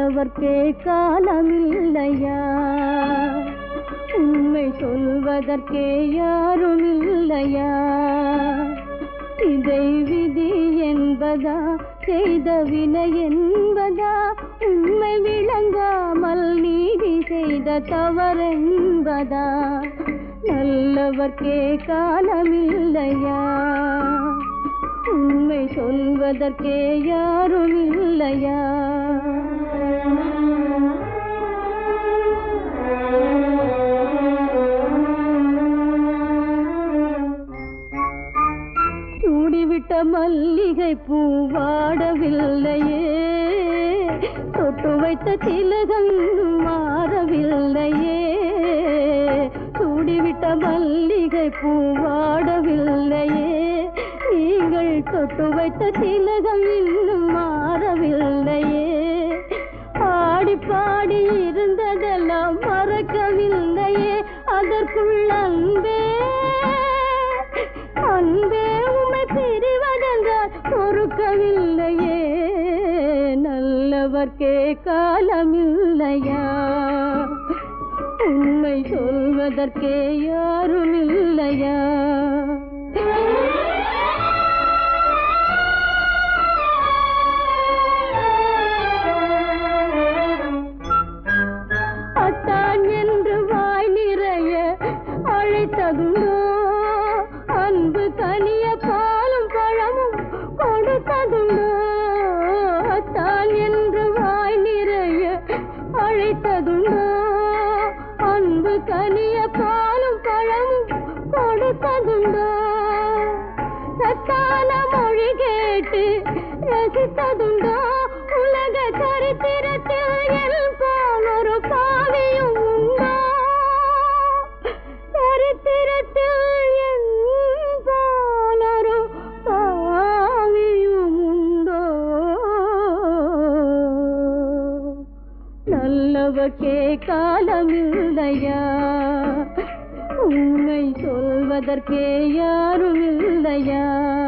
நல்லவர்க்கே காலமில்லையா உண்மை சொல்வதற்கே யாரும் இல்லையா இதை விதி என்பதா செய்த வினை என்பதா உண்மை விளங்காமல் நீதி செய்த தவறென்பதா நல்லவர்க்கே காலமில்லையா உண்மை சொல்வதற்கே யாரும் இல்லையா சூடிவிட்ட மல்லிகை பூவாடவில்லையே தொட்டு வைத்த திலகம் இன்னும் மாறவில்லையே சூடிவிட்ட மல்லிகை பூவாடவில்லையே நீங்கள் தொட்டு வைத்த திலகம் இன்னும் மாறவில்லையே ஆடி பாடி இருந்ததெல்லாம் மறக்கவில்லையே அதற்குள் அன்பே அன்பே உமை பிரிவதென்றால் பொறுக்கவில்லையே நல்லவர்க்கே காலமில்லையா உண்மை சொல்வதற்கே யாரும் இல்லையா அத்தான் என்று வாய் நிறைய அழைத்ததுண்டோ அன்பு கனிய பாலும் பழமும் கொடுத்ததுண்டோ அத்தான் என்று வாய் நிறைய அழைத்ததுண்டோ அன்பு கனிய பாலும் பழமும் கொடுத்ததுண்டோ சத்தான மொழி கேட்டு ரசித்ததுண்டோ உலக சரித்திரத்தில் என் போல் ஒரு பாவியும் உண்டோ சரித்திரத்தில் என் போல் ஒரு பாவியும் உண்டோ நல்லவர்க்கே காலமில்லையா உண்மை சொல்வதற்கே யாரும் இல்லையா